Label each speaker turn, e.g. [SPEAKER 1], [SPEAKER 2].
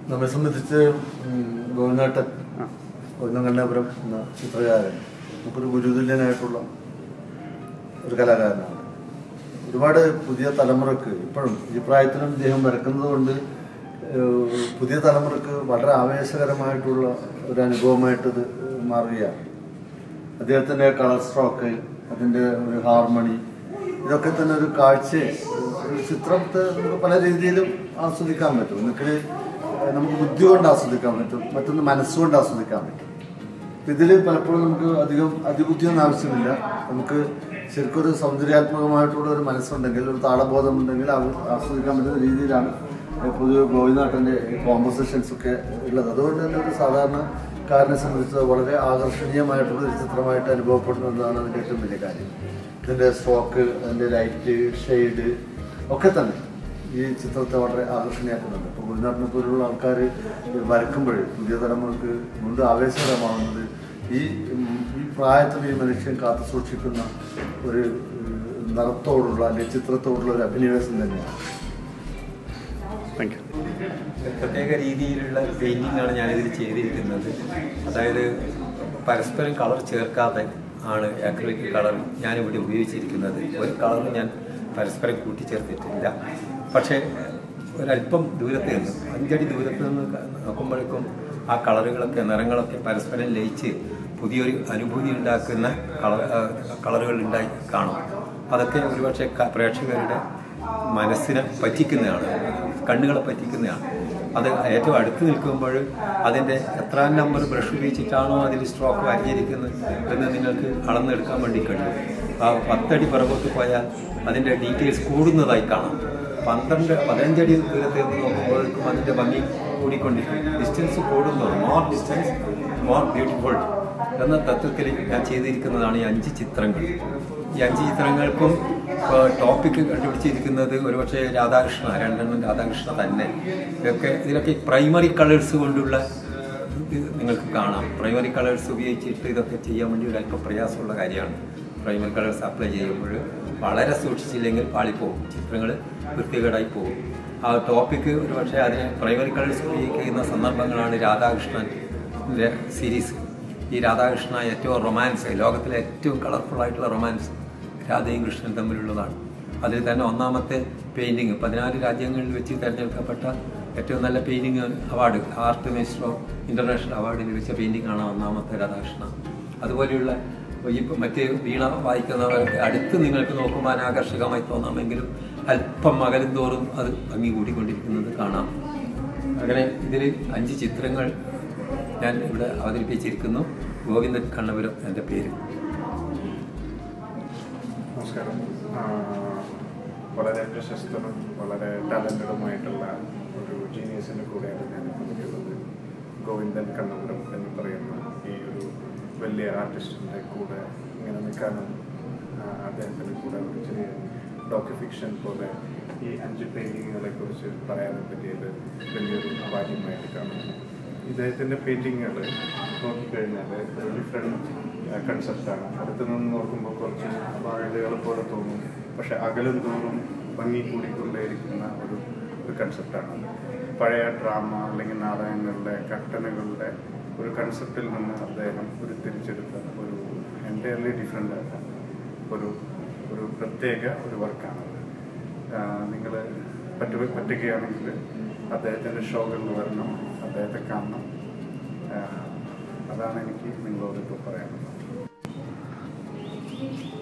[SPEAKER 1] നമ്മെ സംബന്ധിച്ച് ഗോവിന്ദേട്ടൻ ഗോവിന്ദങ്കണ്ണപുരം എന്ന ചിത്രകാരൻ നമുക്കൊരു ഗുരുതുല്യനായിട്ടുള്ള ഒരു കലാകാരനാണ് ഒരുപാട് പുതിയ തലമുറക്ക് ഇപ്പോഴും ഈ പ്രായത്തിലും ഇദ്ദേഹം വരക്കുന്നത് കൊണ്ട് ഏഹ്, പുതിയ തലമുറക്ക് വളരെ ആവേശകരമായിട്ടുള്ള ഒരു അനുഭവമായിട്ട് ഇത് മാറുകയാണ് അദ്ദേഹത്തിൻ്റെ കളർ സ്ട്രോക്ക് അതിൻ്റെ ഒരു ഹാർമണി ഇതൊക്കെ തന്നെ ഒരു കാഴ്ചയെ ഒരു ചിത്രത്തെ നമുക്ക് പല രീതിയിലും ആസ്വദിക്കാൻ പറ്റും ഒന്നുകിൽ നമുക്ക് ബുദ്ധി കൊണ്ട് ആസ്വദിക്കാൻ പറ്റും മറ്റൊന്ന് മനസ്സുകൊണ്ട് ആസ്വദിക്കാൻ പറ്റും ഇതിൽ പലപ്പോഴും നമുക്ക് അധികം അതിബുദ്ധിയൊന്നും ആവശ്യമില്ല നമുക്ക് ശരിക്കും ഒരു സൗന്ദര്യാത്മകമായിട്ടുള്ള ഒരു മനസ്സുണ്ടെങ്കിൽ ഒരു താളബോധം ഉണ്ടെങ്കിൽ അത് ആസ്വദിക്കാൻ പറ്റുന്ന രീതിയിലാണ് പൊതുവെ ഗോവിനാട്ടൻ്റെ കോമ്പോസിഷൻസ് ഒക്കെ ഉള്ളത് അതുകൊണ്ട് തന്നെ ഒരു സാധാരണക്കാരനെ സംബന്ധിച്ച് വളരെ ആകർഷണീയമായിട്ടുള്ള ഒരു ചിത്രമായിട്ട് അനുഭവപ്പെടുന്നതാണ് അതിൻ്റെ ഏറ്റവും വലിയ കാര്യം ഇതിൻ്റെ സ്ട്രോക്ക് അതിൻ്റെ ലൈറ്റ് ഷെയ്ഡ് ഒക്കെ തന്നെ ഈ ചിത്രത്തെ വളരെ ആകർഷണീയമാക്കുന്നുണ്ട് ഇപ്പോൾ ഗുരുനാട്ടിനെ പോലുള്ള ആൾക്കാർ വരക്കുമ്പോൾ പുതിയ തലമുറക്ക് വീണ്ടും ആവേശകരമാവുന്നത് ഈ ഉം, ഈ പ്രായത്തിൽ ഈ മനുഷ്യൻ കാത്തു സൂക്ഷിക്കുന്ന ഒരു ഉം, നിറത്തോടുള്ള അല്ലെങ്കിൽ ചിത്രത്തോടുള്ള ഒരു അഭിനിവേശം തന്നെയാണ്
[SPEAKER 2] താങ്ക് യു
[SPEAKER 3] പ്രത്യേക രീതിയിലുള്ള പെയിന്റിംഗ് ആണ് ഞാനിതിൽ ചെയ്തിരിക്കുന്നത് അതായത് പരസ്പരം കളർ ചേർക്കാതെ ആണ് അക്രിലിക് കളർ ഞാനിവിടെ ഉപയോഗിച്ചിരിക്കുന്നത് ഒരു കളറും ഞാൻ പരസ്പരം കൂട്ടിച്ചേർത്തിട്ടില്ല പക്ഷേ ഒരല്പം ദൂരത്ത് നിന്ന് അഞ്ചടി ദൂരത്ത് നിന്ന് നോക്കുമ്പോഴേക്കും ആ കളറുകളൊക്കെ നിറങ്ങളൊക്കെ പരസ്പരം ലയിച്ച് പുതിയൊരു അനുഭൂതി ഉണ്ടാക്കുന്ന കളർ കളറുകൾ ഉണ്ടായി കാണും അതൊക്കെ ഒരുപക്ഷെ ക- പ്രേക്ഷകരുടെ മനസ്സിനെ പറ്റിക്കുന്നതാണ് കണ്ണുകളെ പറ്റിക്കുന്നതാണ് അത് ഏറ്റവും അടുത്ത് നിൽക്കുമ്പോൾ അതിൻ്റെ എത്രാം നമ്പർ ബ്രഷ് ഉപയോഗിച്ചിട്ടാണോ അതിൽ സ്ട്രോക്ക് വരഞ്ഞിരിക്കുന്നത് എന്ന് നിങ്ങൾക്ക് അളന്നെടുക്കാൻ വേണ്ടി കഴിയും ആ പത്തടി പുറകോട്ട് പോയാൽ അതിൻ്റെ ഡീറ്റെയിൽസ് കൂടുന്നതായി കാണാം പന്ത്രണ്ട് പതിനഞ്ചടി ദൂരത്ത് നിന്ന് നോക്കുമ്പോഴേക്കും അതിൻ്റെ ഭംഗി കൂടിക്കൊണ്ടിരിക്കും ഡിസ്റ്റൻസ് കൂടുന്നത് മോർ ഡിസ്റ്റൻസ് മോർ ബ്യൂട്ടിഫുൾ എന്ന തത്വത്തിൽ ഞാൻ ചെയ്തിരിക്കുന്നതാണ് ഈ അഞ്ച് ചിത്രങ്ങൾ ഈ അഞ്ച് ചിത്രങ്ങൾക്കും ടോപ്പിക്ക് കണ്ടുപിടിച്ചിരിക്കുന്നത് ഒരുപക്ഷെ രാധാകൃഷ്ണ രണ്ടെണ്ണം രാധാകൃഷ്ണ തന്നെ ഇതൊക്കെ ഇതിലൊക്കെ പ്രൈമറി കളേഴ്സ് കൊണ്ടുള്ള ഇത് നിങ്ങൾക്ക് കാണാം പ്രൈമറി കളേഴ്സ് ഉപയോഗിച്ചിട്ട് ഇതൊക്കെ ചെയ്യാൻ വേണ്ടി ഒരു അല്പം പ്രയാസമുള്ള കാര്യമാണ് പ്രൈമറി കളേഴ്സ് അപ്ലൈ ചെയ്യുമ്പോൾ വളരെ സൂക്ഷിച്ചില്ലെങ്കിൽ പാളിപ്പോകും ചിത്രങ്ങൾ വൃത്തികേടായി പോകും ആ ടോപ്പിക്ക് ഒരു പക്ഷേ അതിന് പ്രൈമറി കളേഴ്സ് ഉപയോഗിക്കുന്ന സന്ദർഭങ്ങളാണ് രാധാകൃഷ്ണൻ്റെ സീരീസ് ഈ രാധാകൃഷ്ണ ഏറ്റവും റൊമാൻസ് ലോകത്തിലെ ഏറ്റവും കളർഫുൾ ആയിട്ടുള്ള റൊമാൻസ് രാധയും കൃഷ്ണനും തമ്മിലുള്ളതാണ് അതിൽ തന്നെ ഒന്നാമത്തെ പെയിൻറ്റിങ് പതിനാല് രാജ്യങ്ങളിൽ വെച്ച് തിരഞ്ഞെടുക്കപ്പെട്ട ഏറ്റവും നല്ല painting award art minister of international award ലഭിച്ച പെയിൻറ്റിംഗ് ആണ് ഒന്നാമത്തെ രാധാകൃഷ്ണ അതുപോലെയുള്ള ഈ മറ്റ് വീണ വായിക്കുന്നവർക്ക് അടുത്ത് നിങ്ങൾക്ക് നോക്കുവാൻ ആകർഷകമായി തോന്നാമെങ്കിലും അല്പം അകലും തോറും അത് ഭംഗി കൂടിക്കൊണ്ടിരിക്കുന്നത് കാണാം അങ്ങനെ ഇതിൽ അഞ്ച് ചിത്രങ്ങൾ ഞാൻ ഇവിടെ അവതരിപ്പിച്ചിരിക്കുന്നു ഗോവിന്ദൻ കണ്ണപുരം എൻ്റെ പേര്
[SPEAKER 2] നമസ്കാരം ആ, വളരെ പ്രശസ്തനും വളരെ ടാലൻറ്റഡുമായിട്ടുള്ള ഒരു ജീനിയസിൻ്റെ കൂടെയാണ് ഞാൻ നിൽക്കുന്നത് ഗോവിന്ദൻ കണ്ണപുരം എന്ന് പറയുന്ന ഈ ഒരു വലിയ ആർട്ടിസ്റ്റിൻ്റെ കൂടെ ഇങ്ങനെ നിൽക്കാനും ആ, അദ്ദേഹത്തിൻ്റെ കൂടെ ഒരു ചെറിയ ഡോക്യു ഫിക്ഷൻ പോലെ ഈ അഞ്ച് പെയിൻറ്റിങ്ങുകളെ കുറിച്ച് പറയാനും പറ്റിയത് വലിയൊരു അവാര്യമായിട്ട് കാണുന്നു ഇദ്ദേഹത്തിൻ്റെ പെയിൻറ്റിങ്ങുകൾ നോക്കിക്കഴിഞ്ഞാൽ ഒരു ഡിഫറെൻറ്റ് കൺസെപ്റ്റാണ് അടുത്ത് നിന്ന് നോക്കുമ്പോൾ കുറച്ച് വാഴകൾ പോലെ തോന്നും പക്ഷെ അകലും തോറും ഭംഗി കൂടിക്കൊണ്ടേയിരിക്കുന്ന ഒരു ഒരു കൺസെപ്റ്റാണ് പഴയ ഡ്രാമ അല്ലെങ്കിൽ നാടകങ്ങളുടെ കട്ടനുകളുടെ ഒരു കൺസെപ്റ്റിൽ നിന്ന് അദ്ദേഹം ഉരുത്തിരിച്ചെടുത്ത ഒരു എൻറ്റയർലി ഡിഫറെൻ്റ് ആയ ഒരു ഒരു പ്രത്യേക ഒരു വർക്കാണ് നിങ്ങൾ പറ്റു പറ്റുകയാണെങ്കിൽ അദ്ദേഹത്തിൻ്റെ ഷോകളിൽ വരണം അദ്ദേഹത്തെ കാണണം ആ, അതാണ് എനിക്ക് നിങ്ങളോട് ഇപ്പോൾ പറയാനുള്ളത്